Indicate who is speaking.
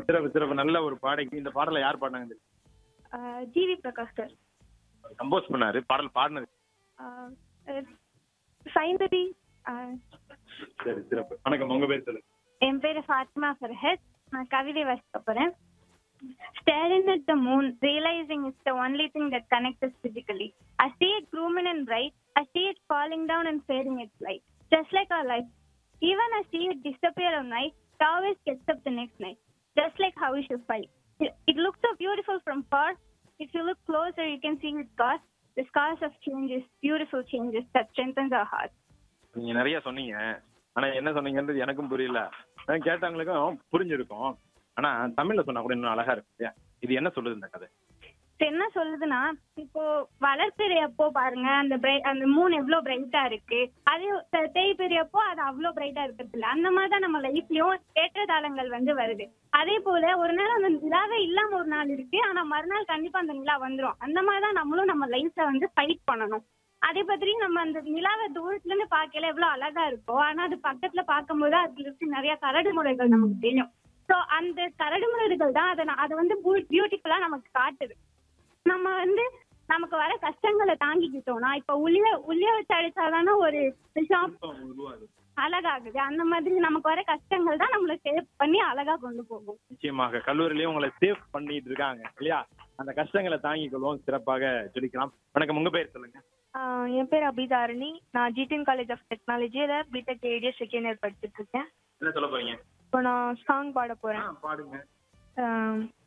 Speaker 1: சிறப்பு சிறப்பு நல்ல ஒரு பாடகி இந்த பாடலை யார் பாடினாங்க
Speaker 2: ஜிவி பிரகாஷ் சார்
Speaker 1: கம்போஸ் பண்ணாரு பாடல் பாடினது
Speaker 2: சைந்தவி
Speaker 1: சரி சிறப்பு வணக்கம் உங்க பேர் சொல்லுங்க
Speaker 2: என் பேரு ஃபாத்திமா ஃபர்ஹத் நான் கவிதை வாசிக்க போறேன் Staring at the moon, realizing it's the only thing that connects us physically. I see it grooming and bright. I see it falling down and fading its light. Just like our life. Even I see it disappear at night, it always gets up the next night. Just like how we should fight. It, it looks so beautiful from far. If you look closer, you can see its scars. The scars of changes, beautiful changes that strengthens our hearts.
Speaker 1: நீங்க நிறைய சொன்னீங்க ஆனா என்ன சொன்னீங்கன்றது எனக்கும் புரியல ஆனா கேட்டவங்களுக்கும் புரிஞ்சிருக்கும் ஆனா தமிழ்ல சொன்னா கூட இன்னும் அழகா இருக்கு இல்லையா? இது என்ன சொல்லுது இந்த கதை
Speaker 2: இப்ப என்ன சொல்லுதுன்னா இப்போ வளர்ப்பிறை அப்போ பாருங்க அந்த பிரை- அந்த மூன் எவ்வளவு பிரைட்டா இருக்கு அதே தே- தேய்பிறை அப்போ அது அவ்வளவு பிரைட்டா இருக்கிறது இல்ல அந்த மாதிரி தான் நம்ம லைஃப்லயும் ஏற்றத்தாளங்கள் வந்து வருது அதே போல ஒரு நாள் அந்த நிலாவே இல்லாம ஒரு நாள் இருக்கு ஆனா மறுநாள் கண்டிப்பா அந்த நிலா வந்துரும் அந்த மாதிரி தான் நம்மளும் நம்ம லைஃப்ல வந்து ஃபைட் பண்ணணும் அதே பத்தி நம்ம அந்த நிலாவை தூரத்துல இருந்து பார்க்கல எவ்வளவு அழகா இருக்கோ ஆனா அது பக்கத்துல பார்க்கும்போது அதுல இருக்கு நிறைய கரடு முறைகள் நமக்கு தெரியும் சோ அந்த கரடு முறைகள் தான் அதை அதை வந்து பியூட்டிஃபுல்லா நமக்கு காட்டுது நம்ம வந்து நமக்கு வர கஷ்டங்களை தாங்கிக்கிட்டோம்னா இப்ப உளிய உளிய வச்சு அடிச்சாதானே ஒரு விஷயம் அழகாகுது அந்த மாதிரி நமக்கு வர கஷ்டங்கள் தான் நம்மள சேவ் பண்ணி அழகா கொண்டு போகும்
Speaker 1: நிச்சயமாக கல்லூரிலயும் உங்களை சேவ் பண்ணிட்டு இருக்காங்க இல்லையா அந்த கஷ்டங்களை தாங்கிக் கொள்வோம் சிறப்பாக ஜொலிக்கலாம் வணக்கம் உங்க பேர் சொல்லுங்க
Speaker 2: என் பேர் அபிதாரணி நான் ஜிடிஎன் காலேஜ் ஆஃப் டெக்னாலஜியில பிடெக் ஏடிஎஸ் செகண்ட் இயர் படிச்சுட்டு இருக்கேன்
Speaker 1: என்ன சொல்ல போறீங்க
Speaker 2: இப்போ நான் சாங் பாட போறேன்
Speaker 1: ஆ, பாடுங்க